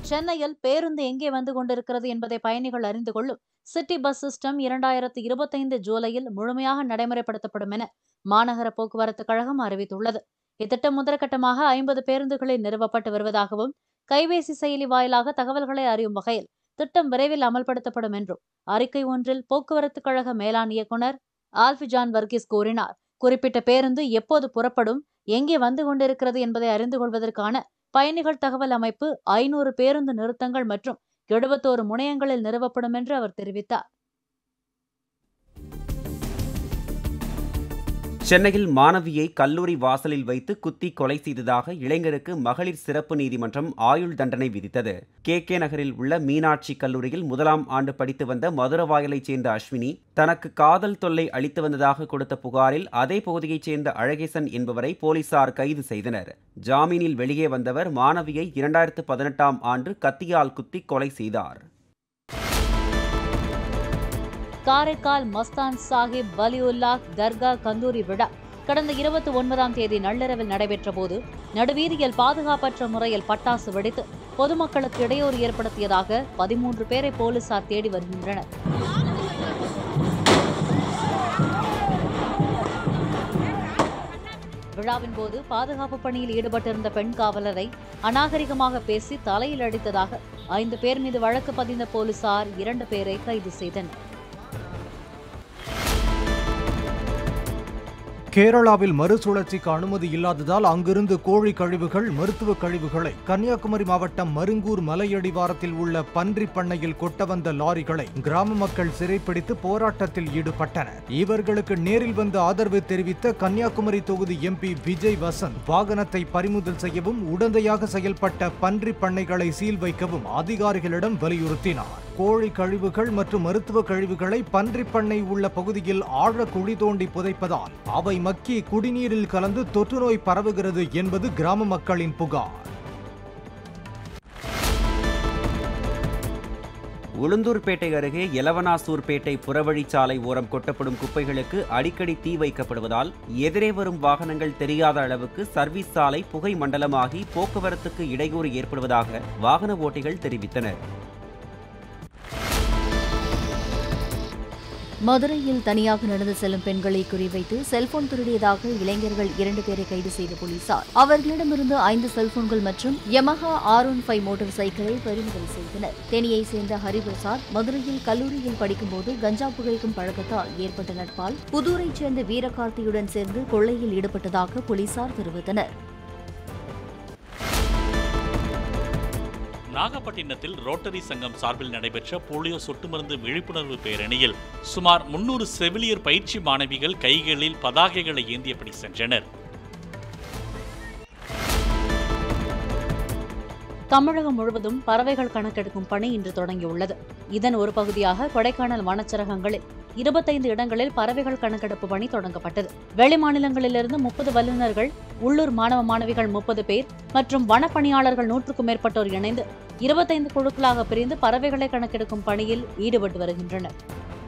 சென்னையில் பேருந்து எங்கே வந்து கொண்டிருக்கிறது என்பதை பயணிகள் அறிந்து கொள்ளும் சிட்டி பஸ் சிஸ்டம் இரண்டாயிரத்து இருபத்தைந்து ஜூலையில் முழுமையாக நடைமுறைப்படுத்தப்படும் என மாநகர போக்குவரத்து கழகம் அறிவித்துள்ளது இத்திட்டம் முதற்கட்டமாக ஐம்பது பேருந்துகளில் நிறுவப்பட்டு வருவதாகவும் கைபேசி செயலி வாயிலாக தகவல்களை அறியும் வகையில் திட்டம் விரைவில் அமல்படுத்தப்படும் என்றும் அறிக்கை ஒன்றில் போக்குவரத்து கழக மேலாண் இயக்குநர் ஆல்பிஜான் வர்கீஸ் கூறினார் குறிப்பிட்ட பேருந்து எப்போது புறப்படும் எங்கே வந்து கொண்டிருக்கிறது என்பதை அறிந்து கொள்வதற்கான பயணிகள் தகவல் அமைப்பு ஐநூறு பேருந்து நிறுத்தங்கள் மற்றும் எழுபத்தோரு முனையங்களில் நிறுவப்படும் என்று அவர் தெரிவித்தார் சென்னையில் மாணவியை கல்லூரி வாசலில் வைத்து குத்தி கொலை செய்ததாக இளைஞருக்கு மகளிர் சிறப்பு நீதிமன்றம் ஆயுள் தண்டனை விதித்தது கே கே நகரில் உள்ள மீனாட்சி கல்லூரியில் முதலாம் ஆண்டு படித்து வந்த மதுரவாயலைச் சேர்ந்த அஸ்வினி தனக்கு காதல் தொல்லை அளித்து வந்ததாக கொடுத்த புகாரில் அதே பகுதியைச் சேர்ந்த அழகேசன் என்பவரை போலீசார் கைது செய்தனர் ஜாமீனில் வெளியே வந்தவர் மாணவியை இரண்டாயிரத்து பதினெட்டாம் ஆண்டு கத்தியால் குத்தி கொலை செய்தார் காரைக்கால் மஸ்தான் சாஹிப் வலியுல்லா தர்கா கந்தூரி விழா கடந்த இருபத்தி ஒன்பதாம் தேதி நள்ளிரவில் நடைபெற்ற போது நடுவீதியில் பாதுகாப்பற்ற முறையில் பட்டாசு வெடித்து பொதுமக்களுக்கு இடையூறு ஏற்படுத்தியதாக பதிமூன்று பேரை போலீசார் தேடி வருகின்றனர் விழாவின் போது பாதுகாப்பு பணியில் ஈடுபட்டிருந்த பெண் காவலரை அநாகரிகமாக பேசி தலையில் அடித்ததாக ஐந்து பேர் மீது வழக்கு பதிந்த போலீசார் இரண்டு பேரை கைது செய்தனர் கேரளாவில் மறுசுழற்சிக்கு அனுமதி இல்லாததால் அங்கிருந்து கோழி கழிவுகள் மருத்துவ கழிவுகளை கன்னியாகுமரி மாவட்டம் மருங்கூர் மலையடிவாரத்தில் உள்ள பன்றி பண்ணையில் கொட்ட வந்த லாரிகளை கிராம மக்கள் சிறைப்பிடித்து போராட்டத்தில் ஈடுபட்டனர் இவர்களுக்கு நேரில் வந்து ஆதரவு தெரிவித்த கன்னியாகுமரி தொகுதி எம்பி விஜய் வசந்த் வாகனத்தை பறிமுதல் செய்யவும் உடந்தையாக செயல்பட்ட பன்றி பண்ணைகளை சீல் வைக்கவும் அதிகாரிகளிடம் வலியுறுத்தினார் கோழி கழிவுகள் மற்றும் மருத்துவ கழிவுகளை பன்றி பண்ணை உள்ள பகுதியில் ஆழ குழி தோண்டி புதைப்பதால் அவை மக்கி குடிநீரில் கலந்து தொற்றுநோய் பரவுகிறது என்பது கிராம மக்களின் புகார் உளுந்தூர்பேட்டை அருகே எலவனாசூர்பேட்டை புறவழிச்சாலை ஓரம் கொட்டப்படும் குப்பைகளுக்கு அடிக்கடி தீ வைக்கப்படுவதால் எதிரே வரும் வாகனங்கள் தெரியாத அளவுக்கு சர்வீஸ் சாலை புகை மண்டலமாகி போக்குவரத்துக்கு இடையூறு ஏற்படுவதாக வாகன ஓட்டிகள் தெரிவித்தனர் மதுரையில் தனியாக நடந்து செல்லும் பெண்களை குறிவைத்து செல்போன் திருடியதாக இளைஞர்கள் இரண்டு பேரை கைது செய்த போலீசார் அவர்களிடமிருந்து ஐந்து செல்போன்கள் மற்றும் Yamaha R one five motor சைக்கிளை பறிமுதல் செய்தனர் தேனியை சேர்ந்த ஹரிபிரசாத் மதுரையில் கல்லூரியில் படிக்கும்போது கஞ்சா புகைக்கும் பழக்கத்தால் ஏற்பட்ட நட்பால் புதூரைச் சேர்ந்த வீரகார்த்தியுடன் சேர்ந்து கொள்ளையில் ஈடுபட்டதாக போலீசார் தெரிவித்தனர் நாகப்பட்டினத்தில் ரோட்டரி சங்கம் சார்பில் நடைபெற்ற போலியோ சொட்டு மருந்து விழிப்புணர்வு பேரணியில் சுமார் முன்னூறு செவிலியர் பயிற்சி மாணவிகள் கைகளில் பதாகைகளை ஏந்தியபடி சென்றனர் தமிழகம் முழுவதும் பறவைகள் கணக்கெடுக்கும் பணி இன்று தொடங்கியுள்ளது இதன் ஒரு பகுதியாக கொடைக்கானல் வனச்சரகங்களில் இருபத்தைந்து இடங்களில் பறவைகள் கணக்கெடுப்பு பணி தொடங்கப்பட்டது வெளி மாநிலங்களிலிருந்து முப்பது வல்லுநர்கள் உள்ளூர் மாணவ மாணவிகள் முப்பது பேர் மற்றும் வனப்பணியாளர்கள் நூற்றுக்கும் மேற்பட்டோர் இணைந்து இருபத்தைந்து குழுக்களாக பிரிந்து பறவைகளை கணக்கெடுக்கும் பணியில் ஈடுபட்டு வருகின்றனர்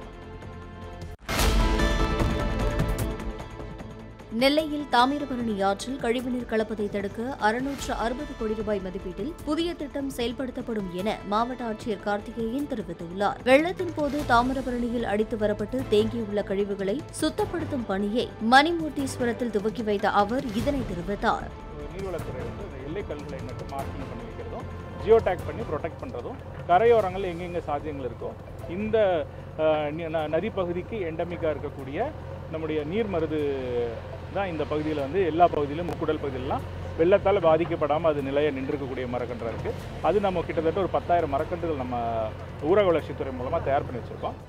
நெல்லையில் தாமிரபரணி ஆற்றில் கழிவுநீர் கலப்பதை தடுக்க அறுநூற்று அறுபது கோடி ரூபாய் மதிப்பீட்டில் புதிய திட்டம் செயல்படுத்தப்படும் என மாவட்ட ஆட்சியர் கார்த்திகேயன் தெரிவித்துள்ளார் வெள்ளத்தின் போது தாமிரபரணியில் அடித்து வரப்பட்டு தேங்கியுள்ள கழிவுகளை சுத்தப்படுத்தும் பணியை மணிமூர்த்தீஸ்வரத்தில் துவக்கி வைத்த அவர் இதனை தெரிவித்தார் நீர்வளத்துறை வந்து இந்த எல்லைக்கல்களை மட்டும் மார்க்கிங் பண்ணி வைக்கிறதும் ஜியோ டேக் பண்ணி ப்ரொடெக்ட் பண்ணுறதும் கரையோரங்கள் எங்கெங்கே சாத்தியங்கள் இருக்கோ இந்த அஹ், நி- ந- நதி பகுதிக்கு எண்டமிக்காக இருக்கக்கூடிய நம்முடைய நீர் மருது தான் இந்த பகுதியில் வந்து எல்லா பகுதியிலும் முக்குடல் பகுதியிலலாம் வெள்ளத்தால் பாதிக்கப்படாமல் அது நிலைய நின்றுக்கக்கூடிய மரக்கன்றாக இருக்குது அது நம்ம கிட்டத்தட்ட ஒரு பத்தாயிரம் மரக்கன்றுகள் நம்ம ஊரக வளர்ச்சித்துறை மூலமாக தயார் பண்ணி வச்சுருக்கோம்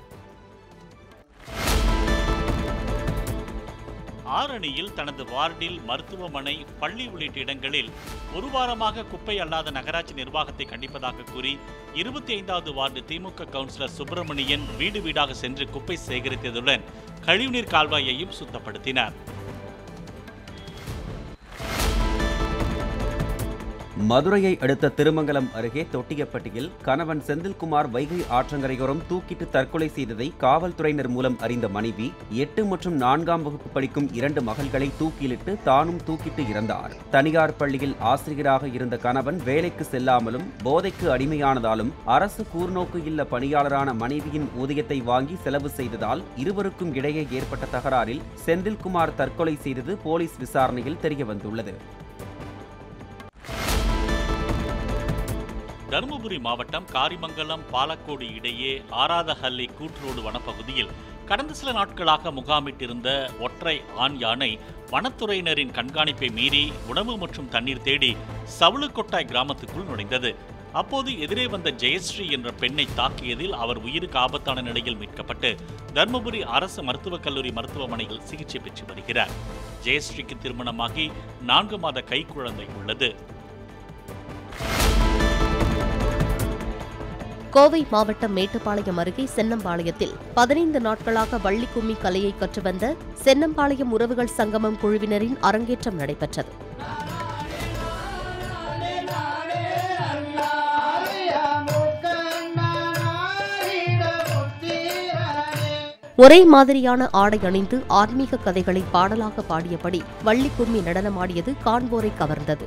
ஆரணியில் தனது வார்டில் மருத்துவமனை பள்ளி உள்ளிட்ட இடங்களில் ஒரு வாரமாக குப்பை அல்லாத நகராட்சி நிர்வாகத்தை கண்டிப்பதாக கூறி இருபத்தி ஐந்தாவது வார்டு திமுக கவுன்சிலர் சுப்பிரமணியன் வீடு வீடாக சென்று குப்பை சேகரித்ததுடன் கழிவுநீர் கால்வாயையும் சுத்தப்படுத்தினார் மதுரையை அடுத்த திருமங்கலம் அருகே தொட்டியப்பட்டியில் கணவன் செந்தில்குமார் வைகை ஆற்றங்கரையோரம் தூக்கிட்டு தற்கொலை செய்ததை காவல்துறையினர் மூலம் அறிந்த மனைவி எட்டு மற்றும் நான்காம் வகுப்பு படிக்கும் இரண்டு மகள்களை தூக்கிலிட்டு தானும் தூக்கிட்டு இறந்தார் தனியார் பள்ளியில் ஆசிரியராக இருந்த கணவன் வேலைக்கு செல்லாமலும் போதைக்கு அடிமையானதாலும் அரசு கூர்நோக்கு இல்ல பணியாளரான மனைவியின் ஊதியத்தை வாங்கி செலவு செய்ததால் இருவருக்கும் இடையே ஏற்பட்ட தகராறில் செந்தில்குமார் தற்கொலை செய்தது போலீஸ் விசாரணையில் தெரியவந்துள்ளது தருமபுரி மாவட்டம் காரிமங்கலம் பாலக்கோடு இடையே ஆராதஹள்ளி கூட்ரோடு வனப்பகுதியில் கடந்த சில நாட்களாக முகாமிட்டிருந்த ஒற்றை ஆண் யானை வனத்துறையினரின் கண்காணிப்பை மீறி உணவு மற்றும் தண்ணீர் தேடி சவுளுக்கொட்டாய் கிராமத்துக்குள் நுழைந்தது அப்போது எதிரே வந்த ஜெயஸ்ரீ என்ற பெண்ணை தாக்கியதில் அவர் உயிருக்கு ஆபத்தான நிலையில் மீட்கப்பட்டு தர்மபுரி அரசு மருத்துவக் கல்லூரி மருத்துவமனையில் சிகிச்சை பெற்று வருகிறார் ஜெயஸ்ரீக்கு திருமணமாகி நான்கு மாத கைக்குழந்தை உள்ளது கோவை மாவட்டம் மேட்டுப்பாளையம் அருகே சென்னம்பாளையத்தில் பதினைந்து நாட்களாக வள்ளி கும்மி கலையை கற்று வந்த சென்னம்பாளையம் உறவுகள் சங்கமம் குழுவினரின் அரங்கேற்றம் நடைபெற்றது ஒரே மாதிரியான ஆடை அணிந்து ஆன்மீக கதைகளை பாடலாக பாடியபடி வள்ளி கும்மி நடனமாடியது காண்போரை கவர்ந்தது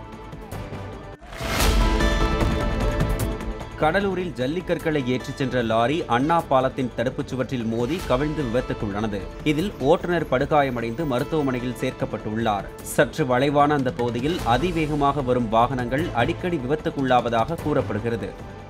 கடலூரில் ஜல்லிக்கற்களை ஏற்றிச் சென்ற லாரி அண்ணா பாலத்தின் தடுப்புச் சுவற்றில் மோதி கவிழ்ந்து விபத்துக்குள்ளானது இதில் ஓட்டுநர் படுகாயமடைந்து மருத்துவமனையில் சேர்க்கப்பட்டுள்ளார் சற்று வளைவான அந்த பகுதியில் அதிவேகமாக வரும் வாகனங்கள் அடிக்கடி விபத்துக்குள்ளாவதாக கூறப்படுகிறது